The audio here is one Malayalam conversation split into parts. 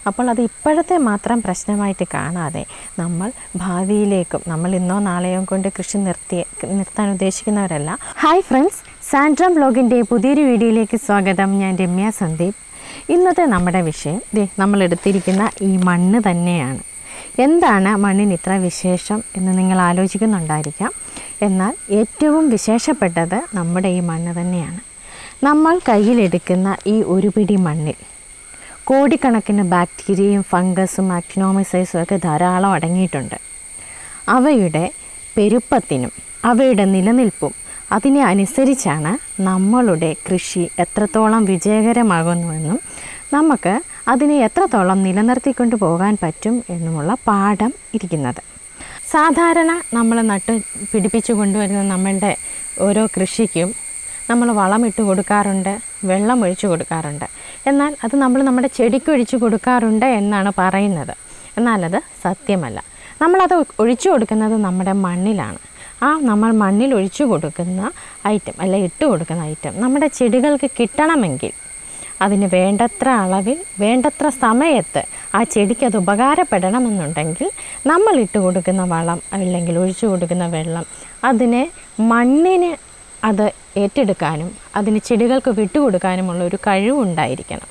അപ്പോൾ അത് ഇപ്പോഴത്തെ മാത്രം പ്രശ്നമായിട്ട് കാണാതെ നമ്മൾ ഭാവിയിലേക്കും നമ്മൾ ഇന്നോ നാളെയോ കൊണ്ട് കൃഷി നിർത്തി നിർത്താൻ ഉദ്ദേശിക്കുന്നവരല്ല ഹായ് ഫ്രണ്ട്സ് സാൻഡ്രം ബ്ലോഗിൻ്റെ പുതിയൊരു വീഡിയോയിലേക്ക് സ്വാഗതം ഞാൻ രമ്യ സന്ദീപ് ഇന്നത്തെ നമ്മുടെ വിഷയം ദേ നമ്മൾ എടുത്തിരിക്കുന്ന ഈ മണ്ണ് തന്നെയാണ് എന്താണ് മണ്ണിന് ഇത്ര വിശേഷം എന്ന് നിങ്ങൾ ആലോചിക്കുന്നുണ്ടായിരിക്കാം എന്നാൽ ഏറ്റവും വിശേഷപ്പെട്ടത് നമ്മുടെ ഈ മണ്ണ് തന്നെയാണ് നമ്മൾ കയ്യിലെടുക്കുന്ന ഈ ഒരു പിടി മണ്ണിൽ കോടിക്കണക്കിന് ബാക്ടീരിയയും ഫംഗസും ആക്ടിനോമിസൈസും ഒക്കെ ധാരാളം അടങ്ങിയിട്ടുണ്ട് അവയുടെ പെരുപ്പത്തിനും അവയുടെ നിലനിൽപ്പും അതിനെ അനുസരിച്ചാണ് നമ്മളുടെ കൃഷി എത്രത്തോളം വിജയകരമാകുന്നുവെന്നും നമുക്ക് അതിനെ എത്രത്തോളം നിലനിർത്തിക്കൊണ്ട് പോകാൻ പറ്റും എന്നുമുള്ള പാഠം ഇരിക്കുന്നത് സാധാരണ നമ്മൾ നട്ട് പിടിപ്പിച്ചു കൊണ്ടുവരുന്ന നമ്മളുടെ ഓരോ കൃഷിക്കും നമ്മൾ വളമിട്ട് കൊടുക്കാറുണ്ട് വെള്ളം ഒഴിച്ചു കൊടുക്കാറുണ്ട് എന്നാൽ അത് നമ്മൾ നമ്മുടെ ചെടിക്ക് ഒഴിച്ചു കൊടുക്കാറുണ്ട് എന്നാണ് പറയുന്നത് എന്നാലത് സത്യമല്ല നമ്മളത് ഒഴിച്ചു കൊടുക്കുന്നത് നമ്മുടെ മണ്ണിലാണ് ആ നമ്മൾ മണ്ണിൽ ഒഴിച്ചു കൊടുക്കുന്ന ഐറ്റം അല്ല ഇട്ട് കൊടുക്കുന്ന ഐറ്റം നമ്മുടെ ചെടികൾക്ക് കിട്ടണമെങ്കിൽ അതിന് വേണ്ടത്ര അളവിൽ വേണ്ടത്ര സമയത്ത് ആ ചെടിക്ക് അത് ഉപകാരപ്പെടണമെന്നുണ്ടെങ്കിൽ നമ്മൾ ഇട്ട് കൊടുക്കുന്ന വളം അല്ലെങ്കിൽ ഒഴിച്ചു കൊടുക്കുന്ന വെള്ളം അതിനെ മണ്ണിന് അത് ഏറ്റെടുക്കാനും അതിന് ചെടികൾക്ക് വിട്ടുകൊടുക്കാനുമുള്ള ഒരു കഴിവുണ്ടായിരിക്കണം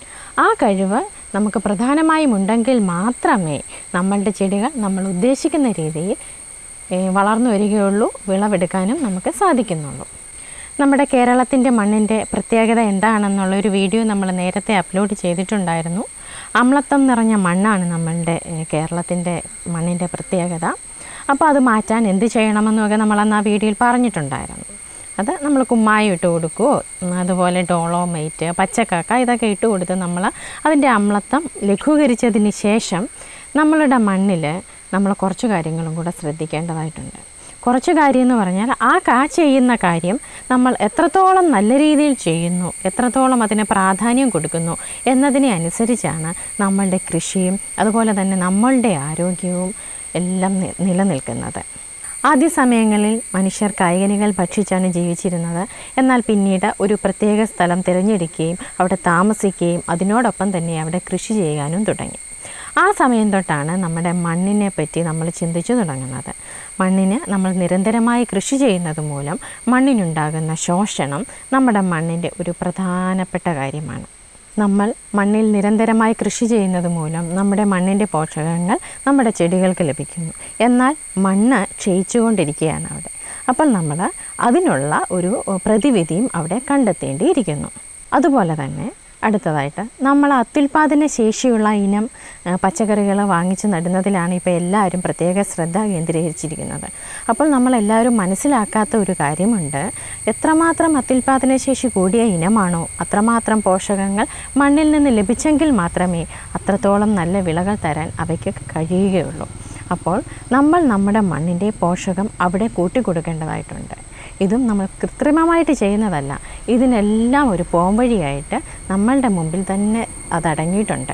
ആ കഴിവ് നമുക്ക് പ്രധാനമായും ഉണ്ടെങ്കിൽ മാത്രമേ നമ്മളുടെ ചെടികൾ നമ്മൾ ഉദ്ദേശിക്കുന്ന രീതിയിൽ ഏ, വളർന്നു വരികയുള്ളൂ വിളവെടുക്കാനും നമുക്ക് സാധിക്കുന്നുള്ളൂ നമ്മുടെ കേരളത്തിൻ്റെ മണ്ണിൻ്റെ പ്രത്യേകത എന്താണെന്നുള്ള ഒരു വീഡിയോ നമ്മൾ നേരത്തെ അപ്ലോഡ് ചെയ്തിട്ടുണ്ടായിരുന്നു അമ്ലത്വം നിറഞ്ഞ മണ്ണാണ് നമ്മളുടെ ഏ, കേരളത്തിൻ്റെ മണ്ണിൻ്റെ പ്രത്യേകത അപ്പോൾ അത് മാറ്റാൻ എന്ത് ചെയ്യണമെന്നൊക്കെ നമ്മളന്ന് ആ വീഡിയോയിൽ പറഞ്ഞിട്ടുണ്ടായിരുന്നു അത് നമ്മൾ കുമ്മായം ഇട്ട് കൊടുക്കുകയോ അതുപോലെ ഡോളോമൈറ്റ് പച്ചക്കാക്ക ഇതൊക്കെ ഇട്ട് കൊടുത്ത് നമ്മൾ അതിൻ്റെ അമ്ലത്വം ലഘൂകരിച്ചതിന് ശേഷം നമ്മളുടെ മണ്ണിൽ നമ്മൾ കുറച്ച് കാര്യങ്ങളും കൂടെ ശ്രദ്ധിക്കേണ്ടതായിട്ടുണ്ട് കുറച്ച് കാര്യം എന്ന് പറഞ്ഞാൽ ആ കാ ചെയ്യുന്ന കാര്യം നമ്മൾ എത്രത്തോളം നല്ല രീതിയിൽ ചെയ്യുന്നു എത്രത്തോളം അതിന് പ്രാധാന്യം കൊടുക്കുന്നു എന്നതിനെ അനുസരിച്ചാണ് നമ്മളുടെ കൃഷിയും അതുപോലെ തന്നെ നമ്മളുടെ ആരോഗ്യവും എല്ലാം നി- നിലനിൽക്കുന്നത് ആദ്യ സമയങ്ങളിൽ മനുഷ്യർ കായികനികൾ ഭക്ഷിച്ചാണ് ജീവിച്ചിരുന്നത് എന്നാൽ പിന്നീട് ഒരു പ്രത്യേക സ്ഥലം തിരഞ്ഞെടുക്കുകയും അവിടെ താമസിക്കുകയും അതിനോടൊപ്പം തന്നെ അവിടെ കൃഷി ചെയ്യാനും തുടങ്ങി ആ സമയം തൊട്ടാണ് നമ്മുടെ മണ്ണിനെ പറ്റി നമ്മൾ ചിന്തിച്ചു തുടങ്ങുന്നത് മണ്ണിന് നമ്മൾ നിരന്തരമായി കൃഷി ചെയ്യുന്നത് മൂലം മണ്ണിനുണ്ടാകുന്ന ശോഷണം നമ്മുടെ മണ്ണിൻ്റെ ഒരു പ്രധാനപ്പെട്ട കാര്യമാണ് നമ്മൾ മണ്ണിൽ നിരന്തരമായി കൃഷി ചെയ്യുന്നത് മൂലം നമ്മുടെ മണ്ണിൻ്റെ പോഷകങ്ങൾ നമ്മുടെ ചെടികൾക്ക് ലഭിക്കുന്നു എന്നാൽ മണ്ണ് ക്ഷയിച്ചുകൊണ്ടിരിക്കുകയാണ് അവിടെ അപ്പോൾ നമ്മൾ അതിനുള്ള ഒരു പ്രതിവിധിയും അവിടെ കണ്ടെത്തേണ്ടിയിരിക്കുന്നു അതുപോലെ തന്നെ അടുത്തതായിട്ട് നമ്മൾ അത്യുൽപാദന ശേഷിയുള്ള ഇനം പച്ചക്കറികൾ വാങ്ങിച്ച് നടുന്നതിലാണ് ഇപ്പോൾ എല്ലാവരും പ്രത്യേക ശ്രദ്ധ കേന്ദ്രീകരിച്ചിരിക്കുന്നത് അപ്പോൾ നമ്മളെല്ലാവരും മനസ്സിലാക്കാത്ത ഒരു കാര്യമുണ്ട് എത്രമാത്രം അത്യുൽപാദന ശേഷി കൂടിയ ഇനമാണോ അത്രമാത്രം പോഷകങ്ങൾ മണ്ണിൽ നിന്ന് ലഭിച്ചെങ്കിൽ മാത്രമേ അത്രത്തോളം നല്ല വിളകൾ തരാൻ അവയ്ക്ക് കഴിയുകയുള്ളൂ അപ്പോൾ നമ്മൾ നമ്മുടെ മണ്ണിൻ്റെ പോഷകം അവിടെ കൂട്ടിക്കൊടുക്കേണ്ടതായിട്ടുണ്ട് ഇതും നമ്മൾ കൃത്രിമമായിട്ട് ചെയ്യുന്നതല്ല ഇതിനെല്ലാം ഒരു പോംവഴിയായിട്ട് നമ്മളുടെ മുമ്പിൽ തന്നെ അതടങ്ങിയിട്ടുണ്ട്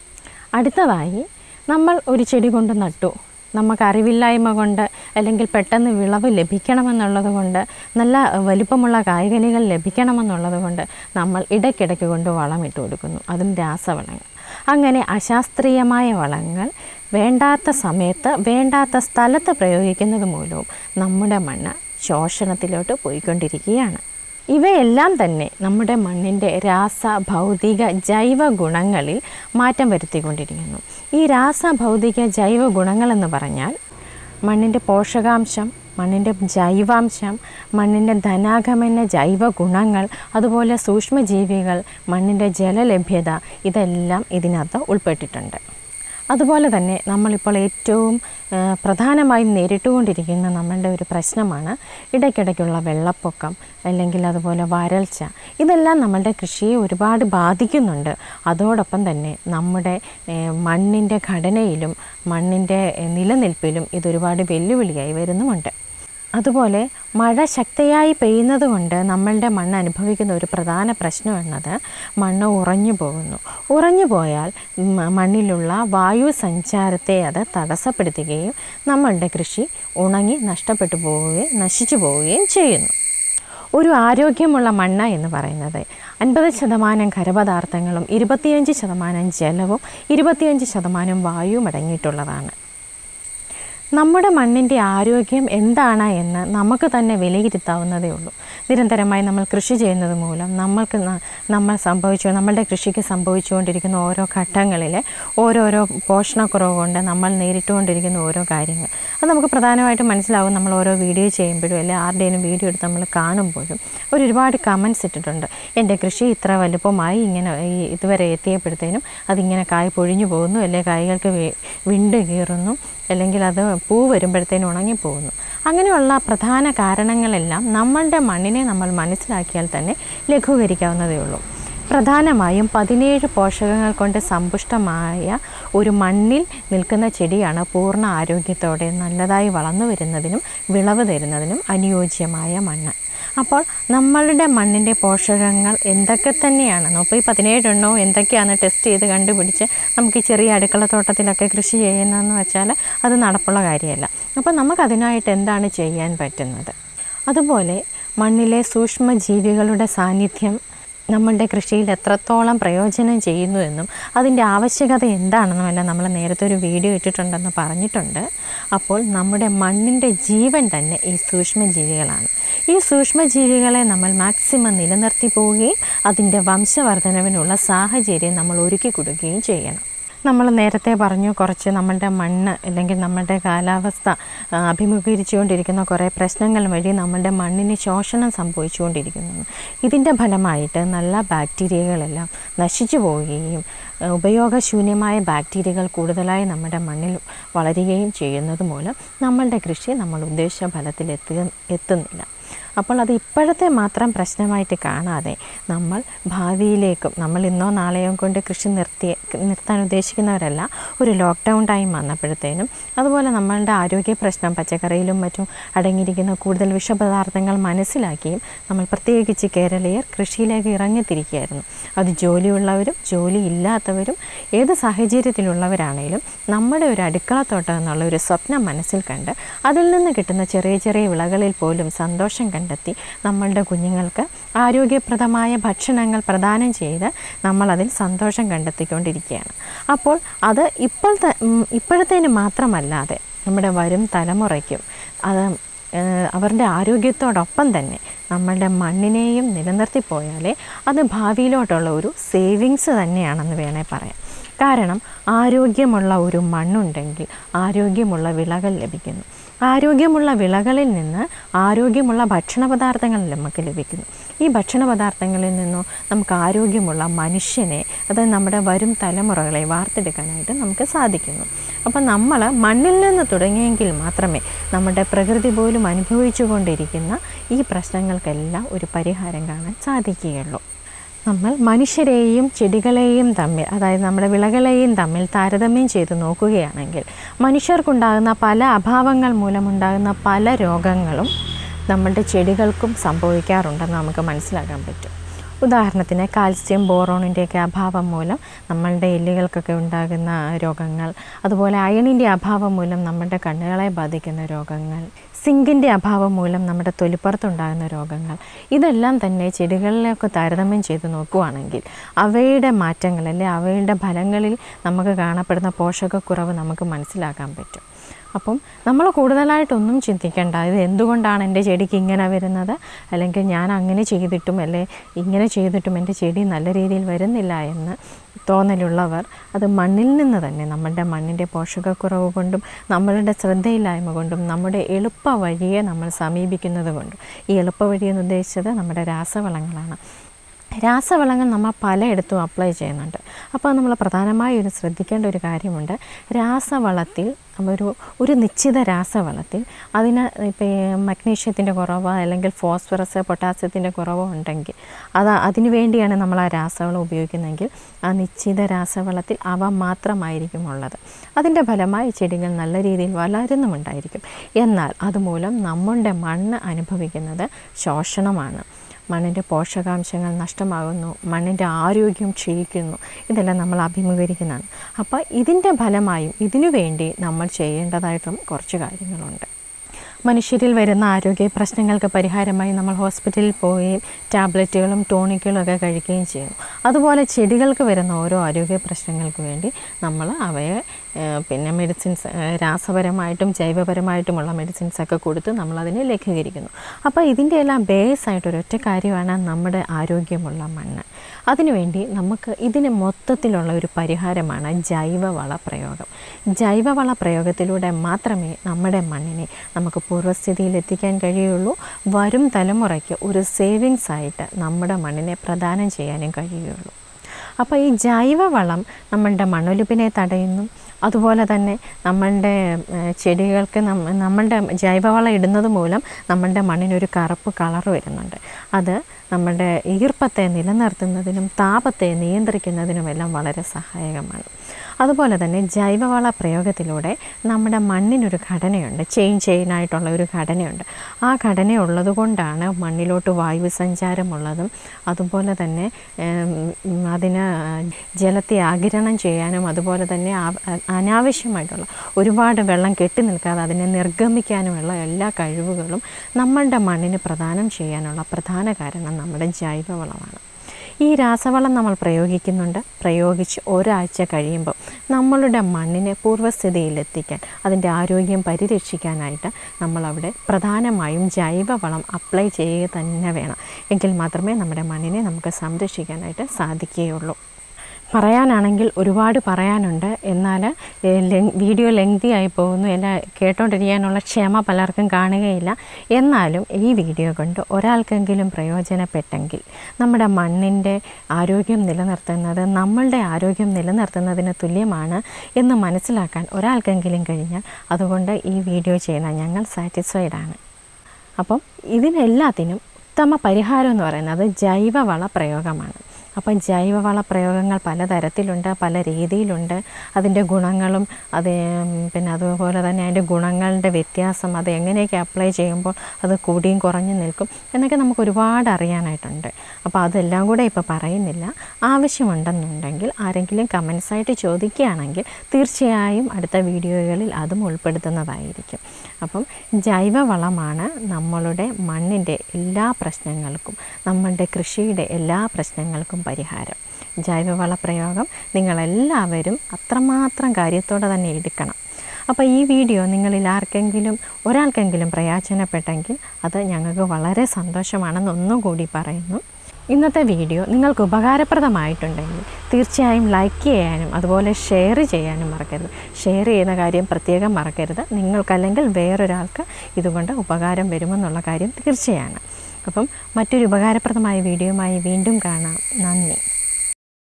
അടുത്തതായി നമ്മൾ ഒരു ചെടി കൊണ്ട് നട്ടു നമുക്ക് അറിവില്ലായ്മ കൊണ്ട് അല്ലെങ്കിൽ പെട്ടെന്ന് വിളവ് ലഭിക്കണമെന്നുള്ളത് കൊണ്ട് നല്ല വലിപ്പമുള്ള കായ്കനികൾ ലഭിക്കണമെന്നുള്ളത് കൊണ്ട് നമ്മൾ ഇടയ്ക്കിടയ്ക്ക് കൊണ്ട് വളമിട്ട് കൊടുക്കുന്നു അതും രാസവളങ്ങൾ അങ്ങനെ അശാസ്ത്രീയമായ വളങ്ങൾ വേണ്ടാത്ത സമയത്ത് വേണ്ടാത്ത സ്ഥലത്ത് പ്രയോഗിക്കുന്നത് മൂലവും നമ്മുടെ മണ്ണ് ശോഷണത്തിലോട്ട് പോയിക്കൊണ്ടിരിക്കുകയാണ് ഇവയെല്ലാം തന്നെ നമ്മുടെ മണ്ണിൻ്റെ രാസ ഭൗതിക ജൈവ ഗുണങ്ങളിൽ മാറ്റം വരുത്തിക്കൊണ്ടിരിക്കുന്നു ഈ രാസ ഭൗതിക ജൈവ ഗുണങ്ങളെന്ന് പറഞ്ഞാൽ മണ്ണിൻ്റെ പോഷകാംശം മണ്ണിൻ്റെ ജൈവാംശം മണ്ണിൻ്റെ ധനാഗമന ജൈവ ഗുണങ്ങൾ അതുപോലെ സൂക്ഷ്മജീവികൾ മണ്ണിൻ്റെ ജലലഭ്യത ഇതെല്ലാം ഇതിനകത്ത് ഉൾപ്പെട്ടിട്ടുണ്ട് അതുപോലെ തന്നെ നമ്മളിപ്പോൾ ഏറ്റവും ആ, പ്രധാനമായും നേരിട്ടുകൊണ്ടിരിക്കുന്ന നമ്മളുടെ ഒരു പ്രശ്നമാണ് ഇടയ്ക്കിടയ്ക്കുള്ള വെള്ളപ്പൊക്കം അല്ലെങ്കിൽ അതുപോലെ വരൾച്ച ഇതെല്ലാം നമ്മളുടെ കൃഷിയെ ഒരുപാട് ബാധിക്കുന്നുണ്ട് അതോടൊപ്പം തന്നെ നമ്മുടെ മണ്ണിൻ്റെ ഘടനയിലും മണ്ണിൻ്റെ നിലനിൽപ്പിലും ഇതൊരുപാട് വെല്ലുവിളിയായി വരുന്നുമുണ്ട് അതുപോലെ മഴ ശക്തിയായി പെയ്യുന്നത് കൊണ്ട് നമ്മളുടെ മണ്ണ് അനുഭവിക്കുന്ന ഒരു പ്രധാന പ്രശ്നം എന്നത് മണ്ണ് ഉറഞ്ഞു പോകുന്നു ഉറഞ്ഞു പോയാൽ മ- മണ്ണിലുള്ള വായു സഞ്ചാരത്തെ അത് തടസ്സപ്പെടുത്തുകയും നമ്മളുടെ കൃഷി ഉണങ്ങി നഷ്ടപ്പെട്ടു പോവുകയും നശിച്ചു പോവുകയും ചെയ്യുന്നു ഒരു ആരോഗ്യമുള്ള മണ്ണ് എന്ന് പറയുന്നത് അൻപത് ശതമാനം ഖരപദാർത്ഥങ്ങളും ഇരുപത്തിയഞ്ച് ശതമാനം ജലവും ഇരുപത്തിയഞ്ച് ശതമാനം വായുവും അടങ്ങിയിട്ടുള്ളതാണ് നമ്മുടെ മണ്ണിൻ്റെ ആരോഗ്യം എന്താണ് എന്ന് നമുക്ക് തന്നെ വിലയിരുത്താവുന്നതേ ഉള്ളൂ നിരന്തരമായി നമ്മൾ കൃഷി ചെയ്യുന്നത് മൂലം നമ്മൾക്ക് ന- നമ്മൾ സംഭവിച്ചു നമ്മളുടെ കൃഷിക്ക് സംഭവിച്ചുകൊണ്ടിരിക്കുന്ന ഓരോ ഘട്ടങ്ങളിൽ ഓരോരോ പോഷണക്കുറവ് കൊണ്ട് നമ്മൾ നേരിട്ടുകൊണ്ടിരിക്കുന്ന ഓരോ കാര്യങ്ങൾ അത് നമുക്ക് പ്രധാനമായിട്ടും മനസ്സിലാവും നമ്മൾ ഓരോ വീഡിയോ ചെയ്യുമ്പോഴും അല്ലെങ്കിൽ ആരുടെയും വീഡിയോ എടുത്ത് നമ്മൾ കാണുമ്പോഴും അവർ ഒരുപാട് കമൻസ് ഇട്ടിട്ടുണ്ട് എൻ്റെ കൃഷി ഇത്ര വലുപ്പമായി ഇങ്ങനെ ഈ ഇതുവരെ എത്തിയപ്പോഴത്തേനും അതിങ്ങനെ കായ് പൊഴിഞ്ഞു പോകുന്നു അല്ലെങ്കിൽ കായ്കൾക്ക് വി- വിണ്ട് കീറുന്നു അല്ലെങ്കിൽ അത് പൂ വരുമ്പോഴത്തേനും ഉണങ്ങിപ്പോകുന്നു അങ്ങനെയുള്ള പ്രധാന കാരണങ്ങളെല്ലാം നമ്മളുടെ മണ്ണിനെ നമ്മൾ മനസ്സിലാക്കിയാൽ തന്നെ ലഘൂകരിക്കാവുന്നതേ ഉള്ളൂ പ്രധാനമായും പതിനേഴ് പോഷകങ്ങൾ കൊണ്ട് സമ്പുഷ്ടമായ ഒരു മണ്ണിൽ നിൽക്കുന്ന ചെടിയാണ് പൂർണ്ണ ആരോഗ്യത്തോടെ നല്ലതായി വളർന്നു വരുന്നതിനും വിളവ് തരുന്നതിനും അനുയോജ്യമായ മണ്ണ് അപ്പോൾ നമ്മളുടെ മണ്ണിൻ്റെ പോഷകങ്ങൾ എന്തൊക്കെ തന്നെയാണെന്നോ അപ്പോൾ ഈ പതിനേഴെണ്ണോ എന്തൊക്കെയാണ് ടെസ്റ്റ് ചെയ്ത് കണ്ടുപിടിച്ച് നമുക്ക് ഈ ചെറിയ അടുക്കളത്തോട്ടത്തിലൊക്കെ കൃഷി ചെയ്യുന്നതെന്ന് വെച്ചാൽ അത് നടപ്പുള്ള കാര്യമല്ല അപ്പോൾ നമുക്കതിനായിട്ട് എന്താണ് ചെയ്യാൻ പറ്റുന്നത് അതുപോലെ മണ്ണിലെ സൂക്ഷ്മജീവികളുടെ സാന്നിധ്യം നമ്മളുടെ കൃഷിയിൽ എത്രത്തോളം പ്രയോജനം ചെയ്യുന്നു എന്നും അതിൻ്റെ ആവശ്യകത എന്താണെന്നുമെല്ലാം നമ്മൾ നേരത്തെ ഒരു വീഡിയോ ഇട്ടിട്ടുണ്ടെന്ന് പറഞ്ഞിട്ടുണ്ട് അപ്പോൾ നമ്മുടെ മണ്ണിൻ്റെ ജീവൻ തന്നെ ഈ സൂക്ഷ്മജീവികളാണ് ഈ സൂക്ഷ്മജീവികളെ നമ്മൾ മാക്സിമം നിലനിർത്തി പോവുകയും അതിൻ്റെ വംശവർധനവിനുള്ള സാഹചര്യം നമ്മൾ ഒരുക്കി കൊടുക്കുകയും ചെയ്യണം നമ്മൾ നേരത്തെ പറഞ്ഞു കുറച്ച് നമ്മളുടെ മണ്ണ് അല്ലെങ്കിൽ നമ്മളുടെ കാലാവസ്ഥ ആ, അഭിമുഖീകരിച്ചുകൊണ്ടിരിക്കുന്ന കുറേ പ്രശ്നങ്ങൾ വഴി നമ്മളുടെ മണ്ണിന് ശോഷണം സംഭവിച്ചുകൊണ്ടിരിക്കുന്നു ഇതിൻ്റെ ഫലമായിട്ട് നല്ല ബാക്ടീരിയകളെല്ലാം നശിച്ചു പോവുകയും ആ, ഉപയോഗശൂന്യമായ ബാക്ടീരിയകൾ കൂടുതലായി നമ്മുടെ മണ്ണിൽ വളരുകയും ചെയ്യുന്നത് മൂലം നമ്മളുടെ കൃഷി നമ്മൾ ഉദ്ദേശിച്ച ഫലത്തിൽ എത്തുക എത്തുന്നില്ല അപ്പോൾ അത് ഇപ്പോഴത്തെ മാത്രം പ്രശ്നമായിട്ട് കാണാതെ നമ്മൾ ഭാവിയിലേക്കും നമ്മൾ ഇന്നോ നാളെയോ കൊണ്ട് കൃഷി നിർത്തി നിർത്താൻ ഉദ്ദേശിക്കുന്നവരല്ല ഒരു ലോക്ക്ഡൗൺ ടൈം വന്നപ്പോഴത്തേനും അതുപോലെ നമ്മളുടെ ആരോഗ്യ പ്രശ്നം പച്ചക്കറിയിലും മറ്റും അടങ്ങിയിരിക്കുന്ന കൂടുതൽ വിഷപദാർത്ഥങ്ങൾ മനസ്സിലാക്കിയും നമ്മൾ പ്രത്യേകിച്ച് കേരളീയർ കൃഷിയിലേക്ക് ഇറങ്ങിത്തിരിക്കുകയായിരുന്നു അത് ജോലിയുള്ളവരും ജോലി ഇല്ലാത്തവരും ഏത് സാഹചര്യത്തിലുള്ളവരാണേലും നമ്മുടെ ഒരു അടുക്കളത്തോട്ടം എന്നുള്ള ഒരു സ്വപ്നം മനസ്സിൽ കണ്ട് അതിൽ നിന്ന് കിട്ടുന്ന ചെറിയ ചെറിയ വിളകളിൽ പോലും സന്തോഷം കണ്ടെത്തി നമ്മളുടെ കുഞ്ഞുങ്ങൾക്ക് ആരോഗ്യപ്രദമായ ഭക്ഷണങ്ങൾ പ്രദാനം ചെയ്ത് നമ്മളതിൽ സന്തോഷം കണ്ടെത്തിക്കൊണ്ടിരിക്കുകയാണ് അപ്പോൾ അത് ഇപ്പോഴത്തെ ഉം, ഇപ്പോഴത്തേന് മാത്രമല്ലാതെ നമ്മുടെ വരും തലമുറയ്ക്കും അത് ഏഹ്, അവരുടെ ആരോഗ്യത്തോടൊപ്പം തന്നെ നമ്മളുടെ മണ്ണിനെയും നിലനിർത്തി പോയാലേ അത് ഭാവിയിലോട്ടുള്ള ഒരു സേവിങ്സ് തന്നെയാണെന്ന് വേണേൽ പറയാം കാരണം ആരോഗ്യമുള്ള ഒരു മണ്ണുണ്ടെങ്കിൽ ആരോഗ്യമുള്ള വിളകൾ ലഭിക്കുന്നു ആരോഗ്യമുള്ള വിളകളിൽ നിന്ന് ആരോഗ്യമുള്ള ഭക്ഷണ പദാർത്ഥങ്ങൾ നമുക്ക് ലഭിക്കുന്നു ഈ ഭക്ഷണ പദാർത്ഥങ്ങളിൽ നിന്നും നമുക്ക് ആരോഗ്യമുള്ള മനുഷ്യനെ അതായത് നമ്മുടെ വരും തലമുറകളെ വാർത്തെടുക്കാനായിട്ട് നമുക്ക് സാധിക്കുന്നു അപ്പം നമ്മൾ മണ്ണിൽ നിന്ന് തുടങ്ങിയെങ്കിൽ മാത്രമേ നമ്മുടെ പ്രകൃതി പോലും അനുഭവിച്ചു കൊണ്ടിരിക്കുന്ന ഈ പ്രശ്നങ്ങൾക്കെല്ലാം ഒരു പരിഹാരം കാണാൻ സാധിക്കുകയുള്ളൂ നമ്മൾ മനുഷ്യരെയും ചെടികളെയും തമ്മിൽ അതായത് നമ്മുടെ വിളകളെയും തമ്മിൽ താരതമ്യം ചെയ്ത് നോക്കുകയാണെങ്കിൽ മനുഷ്യർക്കുണ്ടാകുന്ന പല അഭാവങ്ങൾ മൂലമുണ്ടാകുന്ന പല രോഗങ്ങളും നമ്മളുടെ ചെടികൾക്കും സംഭവിക്കാറുണ്ടെന്ന് നമുക്ക് മനസ്സിലാക്കാൻ പറ്റും ഉദാഹരണത്തിന് കാൽസ്യം ബോറോണിൻ്റെയൊക്കെ അഭാവം മൂലം നമ്മളുടെ എല്ലുകൾക്കൊക്കെ ഉണ്ടാകുന്ന രോഗങ്ങൾ അതുപോലെ അയണിൻ്റെ അഭാവം മൂലം നമ്മുടെ കണ്ണുകളെ ബാധിക്കുന്ന രോഗങ്ങൾ സിങ്കിൻ്റെ അഭാവം മൂലം നമ്മുടെ തൊലിപ്പുറത്തുണ്ടാകുന്ന രോഗങ്ങൾ ഇതെല്ലാം തന്നെ ചെടികളിലൊക്കെ താരതമ്യം ചെയ്ത് നോക്കുകയാണെങ്കിൽ അവയുടെ മാറ്റങ്ങൾ അല്ലെ അവയുടെ ഫലങ്ങളിൽ നമുക്ക് കാണപ്പെടുന്ന പോഷകക്കുറവ് നമുക്ക് മനസ്സിലാക്കാൻ പറ്റും അപ്പം നമ്മൾ കൂടുതലായിട്ടൊന്നും ചിന്തിക്കേണ്ട ഇത് എന്തുകൊണ്ടാണ് എൻ്റെ ചെടിക്ക് ഇങ്ങനെ വരുന്നത് അല്ലെങ്കിൽ ഞാൻ അങ്ങനെ ചെയ്തിട്ടും അല്ലെ ഇങ്ങനെ ചെയ്തിട്ടും എൻ്റെ ചെടി നല്ല രീതിയിൽ വരുന്നില്ല എന്ന് തോന്നലുള്ളവർ അത് മണ്ണിൽ നിന്ന് തന്നെ നമ്മളുടെ മണ്ണിൻ്റെ പോഷകക്കുറവ് കൊണ്ടും നമ്മളുടെ ശ്രദ്ധയില്ലായ്മ കൊണ്ടും നമ്മുടെ എളുപ്പ വഴിയെ നമ്മൾ സമീപിക്കുന്നത് കൊണ്ടും ഈ എളുപ്പ വഴി എന്ന് ഉദ്ദേശിച്ചത് നമ്മുടെ രാസവളങ്ങളാണ് രാസവളങ്ങൾ നമ്മൾ പലയിടത്തും അപ്ലൈ ചെയ്യുന്നുണ്ട് അപ്പോൾ നമ്മൾ പ്രധാനമായി ഒരു ശ്രദ്ധിക്കേണ്ട ഒരു കാര്യമുണ്ട് രാസവളത്തിൽ ഒരു ഒരു നിശ്ചിത രാസവളത്തിൽ അതിന് ഇപ്പോൾ മഗ്നീഷ്യത്തിൻ്റെ കുറവോ അല്ലെങ്കിൽ ഫോസ്ഫറസ് പൊട്ടാസ്യത്തിൻ്റെ കുറവോ ഉണ്ടെങ്കിൽ അത് അതിനു വേണ്ടിയാണ് നമ്മൾ ആ രാസവളം ഉപയോഗിക്കുന്നതെങ്കിൽ ആ നിശ്ചിത രാസവളത്തിൽ അവ മാത്രമായിരിക്കും ഉള്ളത് അതിൻ്റെ ഫലമായി ചെടികൾ നല്ല രീതിയിൽ വളരുന്നുമുണ്ടായിരിക്കും എന്നാൽ അതുമൂലം നമ്മളുടെ മണ്ണ് അനുഭവിക്കുന്നത് ശോഷണമാണ് മണ്ണിൻ്റെ പോഷകാംശങ്ങൾ നഷ്ടമാകുന്നു മണ്ണിൻ്റെ ആരോഗ്യം ക്ഷയിക്കുന്നു ഇതെല്ലാം നമ്മൾ അഭിമുഖീകരിക്കുന്നതാണ് അപ്പോൾ ഇതിൻ്റെ ഫലമായും ഇതിനു വേണ്ടി നമ്മൾ ചെയ്യേണ്ടതായിട്ടും കുറച്ച് കാര്യങ്ങളുണ്ട് മനുഷ്യരിൽ വരുന്ന ആരോഗ്യ പ്രശ്നങ്ങൾക്ക് പരിഹാരമായി നമ്മൾ ഹോസ്പിറ്റലിൽ പോവുകയും ടാബ്ലറ്റുകളും ടോണിക്കുകളും ഒക്കെ കഴിക്കുകയും ചെയ്യുന്നു അതുപോലെ ചെടികൾക്ക് വരുന്ന ഓരോ ആരോഗ്യ പ്രശ്നങ്ങൾക്ക് വേണ്ടി നമ്മൾ അവയെ ഏഹ്, പിന്നെ മെഡിസിൻസ് ഏഹ്, രാസപരമായിട്ടും ജൈവപരമായിട്ടുമുള്ള മെഡിസിൻസ് ഒക്കെ കൊടുത്ത് നമ്മളതിനെ ലഘൂകരിക്കുന്നു അപ്പോൾ ഇതിൻ്റെ എല്ലാം ബേസ് ആയിട്ട് ഒരൊറ്റ കാര്യമാണ് നമ്മുടെ ആരോഗ്യമുള്ള മണ്ണ് അതിനുവേണ്ടി നമുക്ക് ഇതിന് മൊത്തത്തിലുള്ള ഒരു പരിഹാരമാണ് ജൈവവള പ്രയോഗം ജൈവവള പ്രയോഗത്തിലൂടെ മാത്രമേ നമ്മുടെ മണ്ണിനെ നമുക്ക് പൂർവ്വസ്ഥിതിയിൽ എത്തിക്കാൻ കഴിയുള്ളൂ വരും തലമുറയ്ക്ക് ഒരു സേവിങ്സ് ആയിട്ട് നമ്മുടെ മണ്ണിനെ പ്രദാനം ചെയ്യാനും കഴിയുകയുള്ളൂ അപ്പോൾ ഈ ജൈവവളം നമ്മളുടെ മണ്ണൊലിപ്പിനെ തടയുന്നു അതുപോലെ തന്നെ നമ്മളുടെ ഏഹ്, ചെടികൾക്ക് നമ്മ നമ്മളുടെ ജൈവവളം ഇടുന്നത് മൂലം നമ്മളുടെ മണ്ണിനൊരു കറുപ്പ് കളർ വരുന്നുണ്ട് അത് നമ്മുടെ ഈർപ്പത്തെ നിലനിർത്തുന്നതിനും താപത്തെ നിയന്ത്രിക്കുന്നതിനുമെല്ലാം വളരെ സഹായകമാണ് അതുപോലെ തന്നെ ജൈവവള പ്രയോഗത്തിലൂടെ നമ്മുടെ മണ്ണിനൊരു ഘടനയുണ്ട് ചെയിൻ ചെയിനായിട്ടുള്ള ഒരു ഘടനയുണ്ട് ആ ഘടന ഉള്ളത് കൊണ്ടാണ് മണ്ണിലോട്ട് വായു സഞ്ചാരമുള്ളതും അതുപോലെ തന്നെ ഏം, ഉം, അതിന് ജലത്തെ ആഗിരണം ചെയ്യാനും അതുപോലെ തന്നെ ആ- അനാവശ്യമായിട്ടുള്ള ഒരുപാട് വെള്ളം കെട്ടി നിൽക്കാതെ അതിനെ നിർഗമിക്കാനുമുള്ള എല്ലാ കഴിവുകളും നമ്മളുടെ മണ്ണിന് പ്രദാനം ചെയ്യാനുള്ള പ്രധാന കാരണം നമ്മുടെ ജൈവവളമാണ് ഈ രാസവളം നമ്മൾ പ്രയോഗിക്കുന്നുണ്ട് പ്രയോഗിച്ച് ഒരാഴ്ച കഴിയുമ്പോൾ നമ്മളുടെ മണ്ണിനെ പൂർവ്വസ്ഥിതിയിലെത്തിക്കാൻ അതിൻ്റെ ആരോഗ്യം പരിരക്ഷിക്കാനായിട്ട് നമ്മളവിടെ പ്രധാനമായും ജൈവവളം അപ്ലൈ ചെയ്യുക തന്നെ വേണം എങ്കിൽ മാത്രമേ നമ്മുടെ മണ്ണിനെ നമുക്ക് സംരക്ഷിക്കാനായിട്ട് സാധിക്കുകയുള്ളൂ പറയാനാണെങ്കിൽ ഒരുപാട് പറയാനുണ്ട് എന്നാൽ ഏഹ്, ലെ- വീഡിയോ ലെങ്തി ആയി പോകുന്നു എല്ലാം കേട്ടോണ്ടിരിക്കാനുള്ള ക്ഷമ പലർക്കും കാണുകയില്ല എന്നാലും ഈ വീഡിയോ കൊണ്ട് ഒരാൾക്കെങ്കിലും പ്രയോജനപ്പെട്ടെങ്കിൽ നമ്മുടെ മണ്ണിൻ്റെ ആരോഗ്യം നിലനിർത്തുന്നത് നമ്മളുടെ ആരോഗ്യം നിലനിർത്തുന്നതിന് തുല്യമാണ് എന്ന് മനസ്സിലാക്കാൻ ഒരാൾക്കെങ്കിലും കഴിഞ്ഞാൽ അതുകൊണ്ട് ഈ വീഡിയോ ചെയ്യുന്ന ഞങ്ങൾ സാറ്റിസ്ഫൈഡ് ആണ് അപ്പം ഇതിനെല്ലാത്തിനും ഉത്തമ പരിഹാരം എന്ന് പറയുന്നത് ജൈവവള പ്രയോഗമാണ് അപ്പം ജൈവവള പ്രയോഗങ്ങൾ പലതരത്തിലുണ്ട് പല രീതിയിലുണ്ട് അതിൻ്റെ ഗുണങ്ങളും അത് ഉം, പിന്നെ അതുപോലെ തന്നെ അതിൻ്റെ ഗുണങ്ങളുടെ വ്യത്യാസം അത് എങ്ങനെയൊക്കെ അപ്ലൈ ചെയ്യുമ്പോൾ അത് കൂടിയും കുറഞ്ഞും നിൽക്കും എന്നൊക്കെ നമുക്ക് ഒരുപാട് അറിയാനായിട്ടുണ്ട് അപ്പോൾ അതെല്ലാം കൂടെ ഇപ്പോൾ പറയുന്നില്ല ആവശ്യമുണ്ടെന്നുണ്ടെങ്കിൽ ആരെങ്കിലും കമൻസ് ആയിട്ട് ചോദിക്കുകയാണെങ്കിൽ തീർച്ചയായും അടുത്ത വീഡിയോകളിൽ അതും ഉൾപ്പെടുത്തുന്നതായിരിക്കും അപ്പം ജൈവവളമാണ് നമ്മളുടെ മണ്ണിൻ്റെ എല്ലാ പ്രശ്നങ്ങൾക്കും നമ്മളുടെ കൃഷിയുടെ എല്ലാ പ്രശ്നങ്ങൾക്കും പരിഹാരം ജൈവവള പ്രയോഗം നിങ്ങളെല്ലാവരും അത്രമാത്രം കാര്യത്തോടെ തന്നെ എടുക്കണം അപ്പോൾ ഈ വീഡിയോ നിങ്ങളിൽ ആർക്കെങ്കിലും ഒരാൾക്കെങ്കിലും പ്രയോജനപ്പെട്ടെങ്കിൽ അത് ഞങ്ങൾക്ക് വളരെ സന്തോഷമാണെന്ന് ഒന്നും കൂടി പറയുന്നു ഇന്നത്തെ വീഡിയോ നിങ്ങൾക്ക് ഉപകാരപ്രദമായിട്ടുണ്ടെങ്കിൽ തീർച്ചയായും ലൈക്ക് ചെയ്യാനും അതുപോലെ ഷെയർ ചെയ്യാനും മറക്കരുത് ഷെയർ ചെയ്യുന്ന കാര്യം പ്രത്യേകം മറക്കരുത് നിങ്ങൾക്കല്ലെങ്കിൽ വേറൊരാൾക്ക് ഇതുകൊണ്ട് ഉപകാരം വരുമെന്നുള്ള കാര്യം തീർച്ചയാണ് അപ്പം മറ്റൊരു ഉപകാരപ്രദമായ വീഡിയോയുമായി വീണ്ടും കാണാം നന്ദി